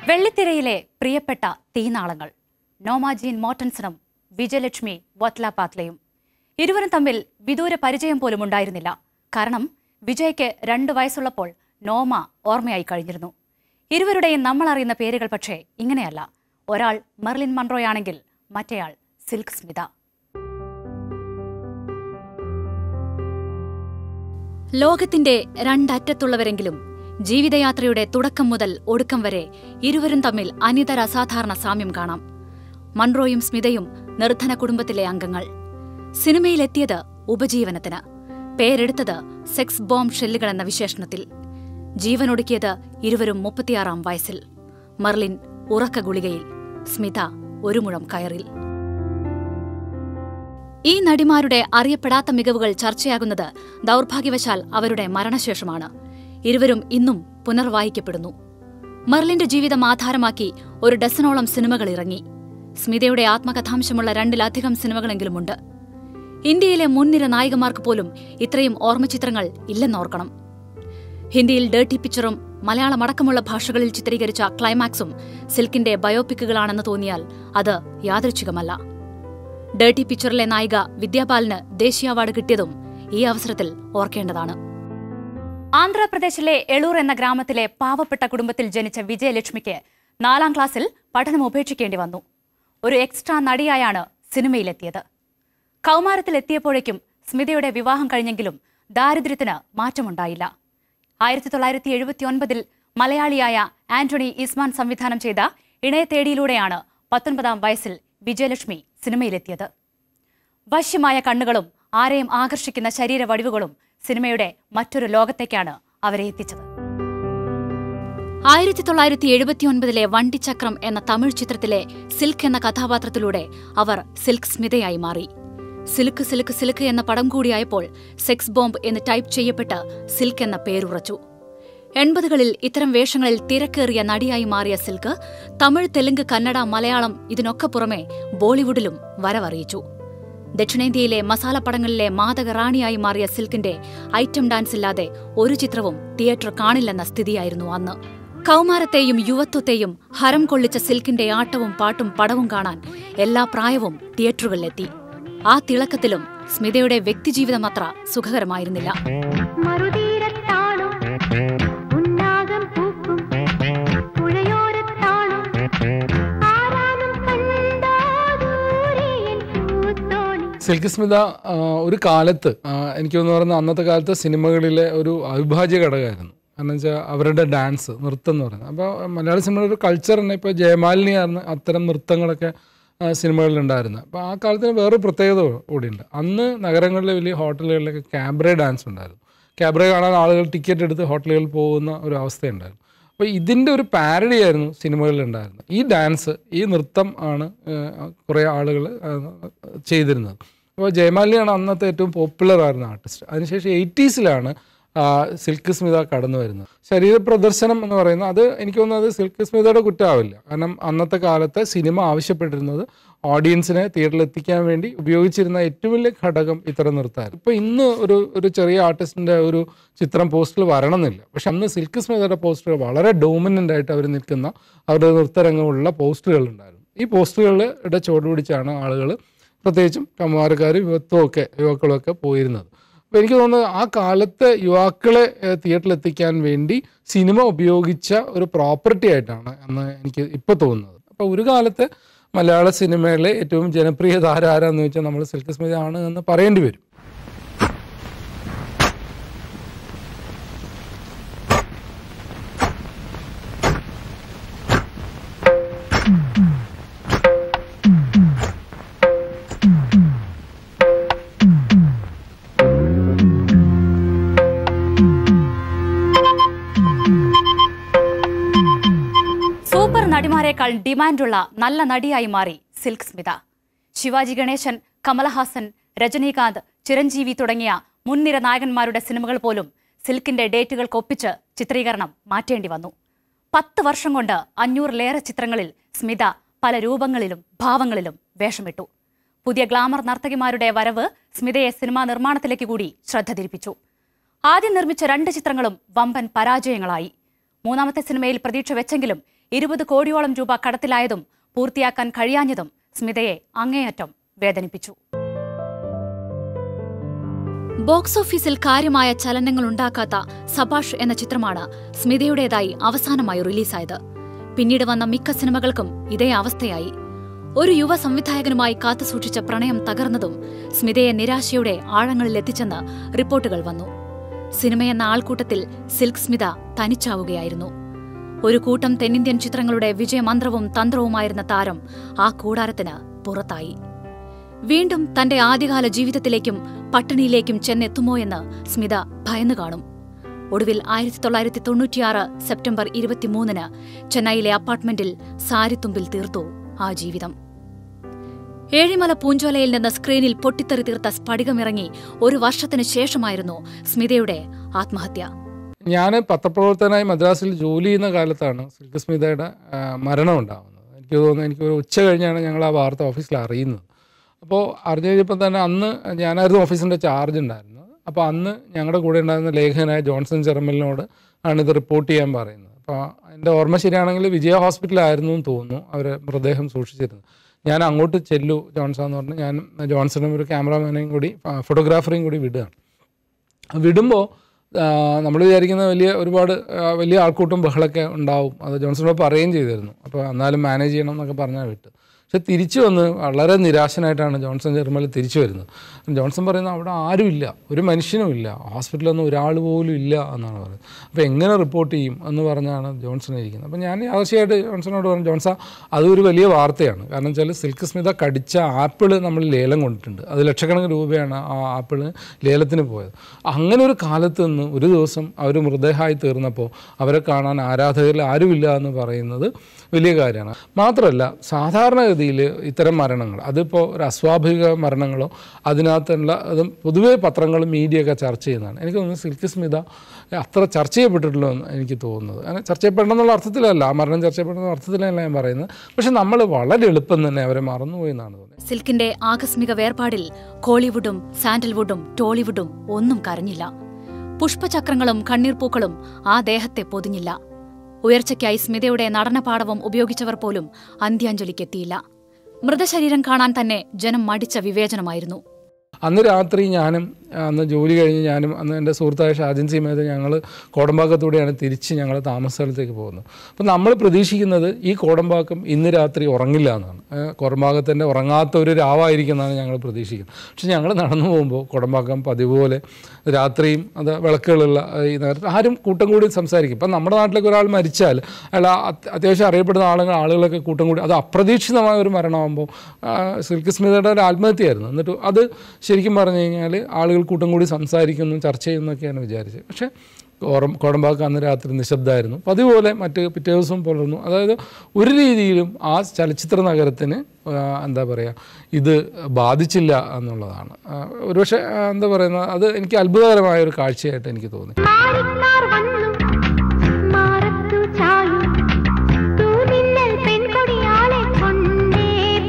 വെള്ളിത്തിരയിലെ പ്രിയപ്പെട്ട തീനാളങ്ങൾ നോമാജീൻ മോട്ടൻസണും വിജയലക്ഷ്മി വത്ലാപാത്ലയും ഇരുവരും തമ്മിൽ വിദൂര പരിചയം പോലും ഉണ്ടായിരുന്നില്ല കാരണം വിജയ്ക്ക് രണ്ടു വയസ്സുള്ളപ്പോൾ നോമ ഓർമ്മയായി കഴിഞ്ഞിരുന്നു ഇരുവരുടെയും നമ്മൾ അറിയുന്ന പേരുകൾ പക്ഷേ ഇങ്ങനെയല്ല ഒരാൾ മെർലിൻ മൺറോയാണെങ്കിൽ മറ്റേയാൾ സിൽക്ക് സ്മിത ലോകത്തിന്റെ രണ്ടറ്റത്തുള്ളവരെങ്കിലും ജീവിതയാത്രയുടെ തുടക്കം മുതൽ ഒടുക്കം വരെ ഇരുവരും തമ്മിൽ അനിതര അസാധാരണ സാമ്യം കാണാം മൺറോയും സ്മിതയും നിർധന കുടുംബത്തിലെ അംഗങ്ങൾ സിനിമയിലെത്തിയത് ഉപജീവനത്തിന് പേരെടുത്തത് സെക്സ് ബോംബ് ഷെല്ലുകൾ എന്ന വിശേഷണത്തിൽ ജീവനൊടുക്കിയത് ഇരുവരും മുപ്പത്തിയാറാം വയസ്സിൽ മർലിൻ ഉറക്ക ഗുളികയിൽ സ്മിത ഒരു മുഴം കയറിൽ ഈ നടിമാരുടെ അറിയപ്പെടാത്ത മികവുകൾ ചർച്ചയാകുന്നത് ദൗർഭാഗ്യവശാൽ അവരുടെ മരണശേഷമാണ് ഇരുവരും ഇന്നും പുനർവായിക്കപ്പെടുന്നു മെർലിന്റെ ജീവിതം ആധാരമാക്കി ഒരു ഡസനോളം സിനിമകൾ ഇറങ്ങി സ്മിതയുടെ ആത്മകഥാംശമുള്ള രണ്ടിലധികം സിനിമകളെങ്കിലുമുണ്ട് ഇന്ത്യയിലെ മുൻനിര നായികമാർക്ക് പോലും ഇത്രയും ഓർമ്മചിത്രങ്ങൾ ഇല്ലെന്നോർക്കണം ഹിന്ദിയിൽ ഡേർട്ടി പിക്ചറും മലയാളമടക്കമുള്ള ഭാഷകളിൽ ചിത്രീകരിച്ച ക്ലൈമാക്സും സിൽക്കിന്റെ ബയോപിക്കുകളാണെന്ന് തോന്നിയാൽ അത് യാദൃച്ഛികമല്ല ഡേർട്ടി പിക്ചറിലെ നായിക വിദ്യാപാലിന് ദേശീയ അവാർഡ് കിട്ടിയതും ഈ അവസരത്തിൽ ഓർക്കേണ്ടതാണ് ആന്ധ്രാപ്രദേശിലെ എളൂർ എന്ന ഗ്രാമത്തിലെ പാവപ്പെട്ട കുടുംബത്തിൽ ജനിച്ച വിജയലക്ഷ്മിക്ക് നാലാം ക്ലാസ്സിൽ പഠനം ഉപേക്ഷിക്കേണ്ടി വന്നു ഒരു എക്സ്ട്രാ നടിയായാണ് സിനിമയിലെത്തിയത് കൗമാരത്തിലെത്തിയപ്പോഴേക്കും സ്മിതയുടെ വിവാഹം കഴിഞ്ഞെങ്കിലും ദാരിദ്ര്യത്തിന് മാറ്റമുണ്ടായില്ല ആയിരത്തി തൊള്ളായിരത്തി എഴുപത്തിയൊൻപതിൽ മലയാളിയായ ആന്റണി ഇസ്മാൻ സംവിധാനം ചെയ്ത ഇണയത്തേടിയിലൂടെയാണ് പത്തൊൻപതാം വയസ്സിൽ വിജയലക്ഷ്മി സിനിമയിലെത്തിയത് വശ്യമായ കണ്ണുകളും ആരെയും ആകർഷിക്കുന്ന ശരീര വടിവുകളും സിനിമയുടെ മറ്റൊരു ലോകത്തേക്കാണ് അവരെ എത്തിച്ചത് ആയിരത്തി തൊള്ളായിരത്തി എഴുപത്തിയൊൻപതിലെ വണ്ടിച്ചക്രം എന്ന തമിഴ് ചിത്രത്തിലെ സിൽക്ക് എന്ന കഥാപാത്രത്തിലൂടെ അവർ സിൽക്ക് സ്മിതയായി മാറി സിൽക്ക് സിൽക്ക് സിൽക്ക് എന്ന പടം കൂടിയായപ്പോൾ സെക്സ് ബോംബ് എന്ന് ടൈപ്പ് ചെയ്യപ്പെട്ട് സിൽക്ക് എന്ന പേരുറച്ചു എൺപതുകളിൽ ഇത്തരം വേഷങ്ങളിൽ തിരക്കേറിയ നടിയായി മാറിയ സിൽക്ക് തമിഴ് തെലുങ്ക് കന്നഡ മലയാളം ഇതിനൊക്കെ പുറമെ ബോളിവുഡിലും വരവറിയിച്ചു ദക്ഷിണേന്ത്യയിലെ മസാലപ്പടങ്ങളിലെ മാതക റാണിയായി മാറിയ സിൽക്കിന്റെ ഐറ്റം ഡാൻസ് ഇല്ലാതെ ഒരു ചിത്രവും തിയേറ്റർ കാണില്ലെന്ന സ്ഥിതിയായിരുന്നു അന്ന് കൗമാരത്തെയും യുവത്വത്തെയും ഹരം കൊള്ളിച്ച സിൽക്കിന്റെ ആട്ടവും പാട്ടും പടവും കാണാൻ എല്ലാ പ്രായവും തിയേറ്ററുകളിലെത്തി ആ തിളക്കത്തിലും സ്മിതയുടെ വ്യക്തിജീവിതം അത്ര സുഖകരമായിരുന്നില്ല മറുതീരത്താണോ ഉന്നാകം പൂക്കും പുഴയോരത്താണോ ആരാനും കണ്ടോ ദൂരെ എൻ പൂത്തോണി സിൽക്ക് സ്മിത ആ, ഒരു കാലത്ത് ആ, എനിക്ക് തോന്നുന്നു പറയുന്നത് അന്നത്തെ കാലത്ത് സിനിമകളിലെ ഒരു അവിഭാജ്യ ഘടകമായിരുന്നു കാരണം വെച്ചാൽ അവരുടെ ഡാൻസ് നൃത്തം എന്ന് പറയുന്നത് അപ്പോൾ മലയാള സിനിമയുടെ ഒരു കൾച്ചർ തന്നെ ഇപ്പോൾ ജയമാലിനി ആയിരുന്നു അത്തരം നൃത്തങ്ങളൊക്കെ ആ, സിനിമകളിലുണ്ടായിരുന്നത് അപ്പോൾ ആ കാലത്തിന് വേറൊരു പ്രത്യേകത കൂടിയുണ്ട് അന്ന് നഗരങ്ങളിലെ വലിയ ഹോട്ടലുകളിലൊക്കെ ക്യാബ്രേ ഡാൻസ് ഉണ്ടായിരുന്നു ക്യാബ്രേ കാണാൻ ആളുകൾ ടിക്കറ്റ് എടുത്ത് ഹോട്ടലുകളിൽ പോകുന്ന ഒരു അവസ്ഥയുണ്ടായിരുന്നു അപ്പോൾ ഇതിൻ്റെ ഒരു പാരഡി ആയിരുന്നു സിനിമകളിൽ ഉണ്ടായിരുന്നത് ഈ ഡാൻസ് ഈ നൃത്തം ആണ് കുറേ ആളുകൾ ചെയ്തിരുന്നത് അപ്പോൾ ജയമാലിനിയാണ് അന്നത്തെ ഏറ്റവും പോപ്പുലർ ആയിരുന്ന ആർട്ടിസ്റ്റ് അതിനുശേഷം എയ്റ്റീസിലാണ് സിൽക്ക് സ്മിത കടന്നു വരുന്നത് ശരീര പ്രദർശനം എന്ന് പറയുന്നത് അത് എനിക്ക് തോന്നുന്നത് സിൽക്ക് സ്മിതയുടെ കുറ്റമാവില്ല കാരണം അന്നത്തെ കാലത്ത് സിനിമ ആവശ്യപ്പെട്ടിരുന്നത് ഓഡിയൻസിനെ തിയേറ്ററിൽ എത്തിക്കാൻ വേണ്ടി ഉപയോഗിച്ചിരുന്ന ഏറ്റവും വലിയ ഘടകം ഇത്തരം നൃത്തമായിരുന്നു ഇപ്പോൾ ഇന്ന് ഒരു ഒരു ചെറിയ ആർട്ടിസ്റ്റിൻ്റെ ഒരു ചിത്രം പോസ്റ്ററിൽ വരണമെന്നില്ല പക്ഷെ അന്ന് സിൽക്ക് സ്മിതയുടെ പോസ്റ്ററുകൾ വളരെ ഡോമിനൻ്റ് ആയിട്ട് അവർ നിൽക്കുന്ന അവരുടെ നൃത്തരംഗമുള്ള പോസ്റ്ററുകൾ ഉണ്ടായിരുന്നു ഈ പോസ്റ്ററുകളുടെ ചുവട് പിടിച്ചാണ് ആളുകൾ പ്രത്യേകിച്ചും കൗമാരക്കാരും യുവത്വവും ഒക്കെ യുവാക്കളും ഒക്കെ പോയിരുന്നത് അപ്പോൾ എനിക്ക് തോന്നുന്നത് ആ കാലത്ത് യുവാക്കളെ ഏഹ്, തിയേറ്ററിൽ എത്തിക്കാൻ വേണ്ടി സിനിമ ഉപയോഗിച്ച ഒരു പ്രോപ്പർട്ടി ആയിട്ടാണ് അന്ന് എനിക്ക് ഇപ്പോൾ തോന്നുന്നത് അപ്പോൾ ഒരു കാലത്ത് മലയാള സിനിമയിലെ ഏറ്റവും ജനപ്രിയ താരം ആരാന്ന് വെച്ചാൽ നമ്മൾ സിൽക്ക് സ്മിത ആണ് എന്ന് പറയേണ്ടി വരും സൂപ്പർ നടിമാരെക്കാൾ ഡിമാൻഡുള്ള നല്ല നടിയായി മാറി സിൽക്ക് സ്മിത ശിവാജി ഗണേശൻ കമലഹാസൻ രജനീകാന്ത് ചിരഞ്ജീവി തുടങ്ങിയ മുൻനിര നായകന്മാരുടെ സിനിമകൾ പോലും സിൽക്കിന്റെ ഡേറ്റുകൾക്കൊപ്പിച്ച് ചിത്രീകരണം മാറ്റേണ്ടി വന്നു പത്ത് വർഷം കൊണ്ട് അഞ്ഞൂറിലേറെ ചിത്രങ്ങളിൽ സ്മിത പല രൂപങ്ങളിലും ഭാവങ്ങളിലും വേഷമിട്ടു പുതിയ ഗ്ലാമർ നർത്തകിമാരുടെ വരവ് സ്മിതയെ സിനിമാ നിർമ്മാണത്തിലേക്ക് കൂടി ശ്രദ്ധ തിരിപ്പിച്ചു ആദ്യം നിർമ്മിച്ച രണ്ട് ചിത്രങ്ങളും വമ്പൻ പരാജയങ്ങളായി മൂന്നാമത്തെ സിനിമയിൽ പ്രതീക്ഷ വെച്ചെങ്കിലും ഇരുപത് കോടിയോളം രൂപ കടത്തിലായതും പൂർത്തിയാക്കാൻ കഴിയാഞ്ഞതും സ്മിതയെ അങ്ങേയറ്റം വേദനിപ്പിച്ചു ബോക്സ് ഓഫീസിൽ കാര്യമായ ചലനങ്ങൾ ഉണ്ടാക്കാത്ത സബാഷ് എന്ന ചിത്രമാണ് സ്മിതയുടേതായി അവസാനമായി റിലീസായത് പിന്നീട് വന്ന മിക്ക സിനിമകൾക്കും ഇതേ അവസ്ഥയായി ഒരു യുവ സംവിധായകനുമായി കാത്തുസൂക്ഷിച്ച പ്രണയം തകർന്നതും സ്മിതയെ നിരാശയുടെ ആഴങ്ങളിലെത്തിച്ചെന്ന് റിപ്പോർട്ടുകൾ വന്നു സിനിമയെന്ന ആൾക്കൂട്ടത്തിൽ സിൽക്ക് സ്മിത തനിച്ചാവുകയായിരുന്നു ഒരു കൂട്ടം തെന്നിന്ത്യൻ ചിത്രങ്ങളുടെ വിജയമന്ത്രവും തന്ത്രവുമായിരുന്ന താരം ആ കൂടാരത്തിന് പുറത്തായി വീണ്ടും തന്റെ ആദ്യകാല ജീവിതത്തിലേക്കും പട്ടിണിയിലേക്കും ചെന്നെത്തുമോ എന്ന് സ്മിത ഭയന്നു കാണും ഒടുവിൽ ആയിരത്തി തൊള്ളായിരത്തി തൊണ്ണൂറ്റിയാറ് സെപ്റ്റംബർ ഇരുപത്തിമൂന്നിന് ചെന്നൈയിലെ അപ്പാർട്ട്മെന്റിൽ സാരിത്തുമ്പിൽ തീർത്തു ആ ജീവിതം ഏഴിമല പൂഞ്ചോലയിൽ നിന്ന് സ്ക്രീനിൽ പൊട്ടിത്തെറി തീർത്ത സ്ഫടികമിറങ്ങി ഒരു വർഷത്തിനു ശേഷമായിരുന്നു സ്മിതയുടെ ആത്മഹത്യ ഞാൻ പത്രപ്രവർത്തകനായി മദ്രാസിൽ ജോലി ചെയ്യുന്ന കാലത്താണ് സിൽക്ക് സ്മിതയുടെ ആ, മരണം ഉണ്ടാകുന്നത് എനിക്ക് തോന്നുന്നു എനിക്ക് ഒരു ഉച്ച കഴിഞ്ഞാണ് ഞങ്ങൾ ആ വാർത്ത ഓഫീസിൽ അറിയുന്നത് അപ്പോൾ അറിഞ്ഞു കഴിഞ്ഞപ്പോൾ തന്നെ അന്ന് ഞാനായിരുന്നു ഓഫീസിൻ്റെ ചാർജ് ഉണ്ടായിരുന്നത് അപ്പോൾ അന്ന് ഞങ്ങളുടെ കൂടെ ഉണ്ടായിരുന്ന ലേഖകനായ ജോൺസൺ ചെറമലിനോട് ആണ് ഇത് റിപ്പോർട്ട് ചെയ്യാൻ പറയുന്നത് അപ്പോൾ എൻ്റെ ഓർമ്മ ശരിയാണെങ്കിൽ വിജയ ഹോസ്പിറ്റലായിരുന്നു എന്ന് തോന്നുന്നു അവർ മൃതദേഹം സൂക്ഷിച്ചിരുന്നത് ഞാൻ അങ്ങോട്ട് ചെല്ലു ജോൺസൺ എന്ന് പറഞ്ഞ് ഞാൻ ജോൺസണും ഒരു ക്യാമറാമാനെയും കൂടി ഫോട്ടോഗ്രാഫറെയും കൂടി വിടുകയാണ് വിടുമ്പോൾ നമ്മൾ വിചാരിക്കുന്ന വലിയ ഒരുപാട് ആ, വലിയ ആൾക്കൂട്ടം ബഹളമൊക്കെ ഉണ്ടാവും അത് ജോൺസണോട് പറയുകയും ചെയ്തിരുന്നു അപ്പോൾ എന്നാലും മാനേജ് ചെയ്യണം എന്നൊക്കെ പറഞ്ഞാൽ വിട്ട് പക്ഷെ തിരിച്ചു വന്ന് വളരെ നിരാശനായിട്ടാണ് ജോൺസൺ ജർമ്മൽ തിരിച്ചു വരുന്നത് ജോൺസൺ പറയുന്നത് അവിടെ ആരുമില്ല ഒരു മനുഷ്യനും ഇല്ല ഹോസ്പിറ്റലൊന്നും ഒരാൾ പോലും ഇല്ല എന്നാണ് പറയുന്നത് അപ്പോൾ എങ്ങനെ റിപ്പോർട്ട് ചെയ്യും എന്ന് പറഞ്ഞാണ് ജോൺസൺ ഇരിക്കുന്നത് അപ്പോൾ ഞാൻ ആവശ്യമായിട്ട് ജോൺസണോട് പറഞ്ഞു ജോൺസൺ അതൊരു വലിയ വാർത്തയാണ് കാരണം വെച്ചാൽ സിൽക്ക് സ്മിത കടിച്ച ആപ്പിൾ നമ്മൾ ലേലം കൊണ്ടിട്ടുണ്ട് അത് ലക്ഷക്കണക്കിന് രൂപയാണ് ആ ആപ്പിൾ ലേലത്തിന് പോയത് അങ്ങനെ ഒരു കാലത്ത് നിന്ന് ഒരു ദിവസം അവർ മൃതദേഹമായി തീർന്നപ്പോൾ അവരെ കാണാൻ ആരാധകരിൽ ആരുമില്ല എന്ന് പറയുന്നത് വലിയ കാര്യമാണ് മാത്രമല്ല സാധാരണഗതിയിൽ ഇത്തരം മരണങ്ങൾ അതിപ്പോൾ ഒരു അസ്വാഭാവിക മരണങ്ങളോ അതിനകത്തുള്ള അതും പൊതുവേ പത്രങ്ങളും മീഡിയയൊക്കെ ചർച്ച ചെയ്യുന്നതാണ് എനിക്ക് തോന്നുന്നു സിൽക്ക് സ്മിത അത്ര ചർച്ച ചെയ്യപ്പെട്ടിട്ടുള്ളൂ എന്ന് എനിക്ക് തോന്നുന്നത് അങ്ങനെ ചർച്ച ചെയ്യപ്പെടണം എന്നുള്ള അർത്ഥത്തിലല്ല ആ മരണം ചർച്ച ചെയ്യപ്പെടുന്ന അർത്ഥത്തിലല്ല ഞാൻ പറയുന്നത് പക്ഷെ നമ്മൾ വളരെ എളുപ്പം തന്നെ അവരെ മറന്നുപോയി എന്നാണ് തോന്നുന്നത് സിൽക്കിന്റെ ആകസ്മിക വേർപാടിൽ കോളിവുഡും സാൻഡൽവുഡും ടോളിവുഡും ഒന്നും കരഞ്ഞില്ല പുഷ്പചക്രങ്ങളും കണ്ണീർപ്പൂക്കളും ആ ദേഹത്തെ പൊതിഞ്ഞില്ല ഉയർച്ചയ്ക്കായി സ്മിതയുടെ നടനപാടവം ഉപയോഗിച്ചവർ പോലും അന്ത്യാഞ്ജലിക്കെത്തിയില്ല മൃതശരീരം കാണാൻ തന്നെ ജനം മടിച്ച വിവേചനമായിരുന്നു അന്ന് രാത്രി ഞാനും അന്ന് ജോലി കഴിഞ്ഞ് ഞാനും അന്ന് എൻ്റെ സുഹൃത്തായ ഷാജൻ സീമേത് ഞങ്ങൾ കോടമ്പാക്കത്തൂടെയാണ് തിരിച്ച് ഞങ്ങൾ താമസ സ്ഥലത്തേക്ക് പോകുന്നത് അപ്പോൾ നമ്മൾ പ്രതീക്ഷിക്കുന്നത് ഈ കോടമ്പാക്കം ഇന്ന് രാത്രി ഉറങ്ങില്ല എന്നാണ് ഏഹ് കോടമ്പാക്കത്തിൻ്റെ ഉറങ്ങാത്ത ഒരു രാവായിരിക്കും എന്നാണ് ഞങ്ങൾ പ്രതീക്ഷിക്കുന്നത് പക്ഷെ ഞങ്ങൾ നടന്നു പോകുമ്പോൾ കോടമ്പാക്കം പതിവ് പോലെ രാത്രിയും അത് വിളക്കുകളുള്ള ഈ നേരത്തെ ആരും കൂട്ടം കൂടി സംസാരിക്കും ഇപ്പം നമ്മുടെ നാട്ടിലേക്ക് ഒരാൾ മരിച്ചാൽ അയാൾ ആ അത് അത്യാവശ്യം അറിയപ്പെടുന്ന ആളുകൾ ആളുകളൊക്കെ കൂട്ടം കൂടി അത് അപ്രതീക്ഷിതമായ ഒരു മരണമാകുമ്പോൾ ആ, സിൽക്ക് സ്മിതയുടെ ഒരു ആത്മഹത്യയായിരുന്നു എന്നിട്ട് അത് ശരിക്കും പറഞ്ഞു കഴിഞ്ഞാൽ ആളുകൾ കൂട്ടം കൂടി സംസാരിക്കുന്നു ചർച്ച ചെയ്യുന്നൊക്കെയാണ് വിചാരിച്ചത് പക്ഷേ കോറം കോടമ്പാക്ക അന്ന് രാത്രി നിശബ്ദമായിരുന്നു പതിവ് പോലെ മറ്റ് പിറ്റേ ദിവസം പുലർന്നു അതായത് ഒരു രീതിയിലും ആ ചലച്ചിത്ര നഗരത്തിന് ആ, എന്താ പറയുക ഇത് ബാധിച്ചില്ല എന്നുള്ളതാണ് ആ, ഒരുപക്ഷെ ആ, എന്താ പറയുന്നത് അത് എനിക്ക് അത്ഭുതകരമായ ഒരു കാഴ്ചയായിട്ട് എനിക്ക് തോന്നി മാറിക്കാർ വന്നു മാറത്തു ചായും തൂമിന്നൽ പെൺകൊടിയാളെ കൊണ്ടേ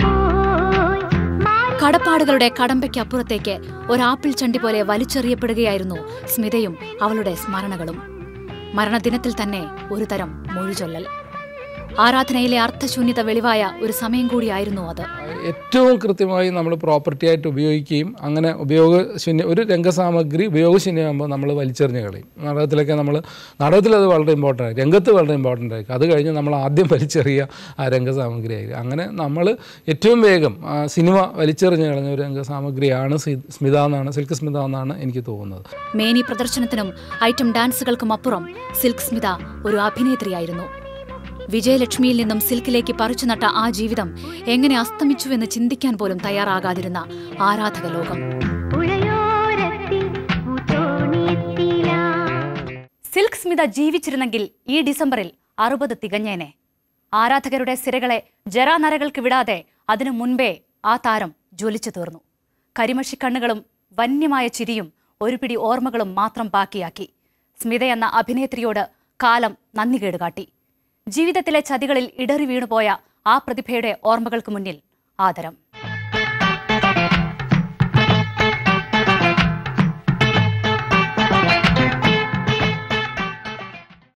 പോയി മാറി കടപ്പാടുകളുടെ കടമ്പയ്ക്കപ്പുറത്തേക്ക് ഒരാപ്പിൾ ചണ്ടി പോലെ വലിച്ചെറിയപ്പെടുകയായിരുന്നു സ്മിതയും അവളുടെ സ്മരണകളും മരണദിനത്തിൽ തന്നെ ഒരു തരം മൊഴിചൊല്ലൽ ആരാധനയിലെ അർത്ഥശൂന്യത വെളിവായ ഒരു സമയം കൂടിയായിരുന്നു അത് ഏറ്റവും കൃത്യമായി നമ്മൾ പ്രോപ്പർട്ടി ആയിട്ട് ഉപയോഗിക്കുകയും അങ്ങനെ ഉപയോഗശൂന്യ ഒരു രംഗസാമഗ്രി ഉപയോഗശൂന്യമാകുമ്പോൾ നമ്മൾ വലിച്ചെറിഞ്ഞ് കളയും നാടകത്തിലൊക്കെ നമ്മൾ നാടകത്തിൽ അത് വളരെ ഇമ്പോർട്ടൻ്റ് ആയി രംഗത്ത് വളരെ ഇമ്പോർട്ടൻ്റ് ആയിരിക്കും അത് കഴിഞ്ഞ് നമ്മൾ ആദ്യം വലിച്ചെറിയുക ആ രംഗസാമഗ്രി ആയിരിക്കും അങ്ങനെ നമ്മൾ ഏറ്റവും വേഗം ആ സിനിമ വലിച്ചെറിഞ്ഞ് കളഞ്ഞ ഒരു രംഗസാമഗ്രിയാണ് സി- സ്മിത എന്നാണ് സിൽക്ക് സ്മിത എന്നാണ് എനിക്ക് തോന്നുന്നത് മേനി പ്രദർശനത്തിനും ഐറ്റം ഡാൻസുകൾക്കും അപ്പുറം സിൽക്ക് സ്മിത ഒരു അഭിനേത്രിയായിരുന്നു വിജയലക്ഷ്മിയിൽ നിന്നും സിൽക്കിലേക്ക് പറിച്ചു നട്ട ആ ജീവിതം എങ്ങനെ അസ്തമിച്ചുവെന്ന് ചിന്തിക്കാൻ പോലും തയ്യാറാകാതിരുന്ന ആരാധക ലോകം പുഴയോരത്തിൽ പൂത്തോണിയെത്തില്ല സിൽക്ക് സ്മിത ജീവിച്ചിരുന്നെങ്കിൽ ഈ ഡിസംബറിൽ അറുപത് തികഞ്ഞേനെ ആരാധകരുടെ സിരകളെ ജരാനരകൾക്ക് വിടാതെ അതിനു മുൻപേ ആ താരം ജ്വലിച്ചു തീർന്നു കരിമഷിക്കണ്ണുകളും വന്യമായ ചിരിയും ഒരു പിടി ഓർമ്മകളും മാത്രം ബാക്കിയാക്കി സ്മിത എന്ന അഭിനേത്രിയോട് കാലം നന്ദികേട് കാട്ടി ജീവിതത്തിലെ ചതികളിൽ ഇടറി വീണുപോയ ആ പ്രതിഭയുടെ ഓർമ്മകൾക്ക് മുന്നിൽ ആദരം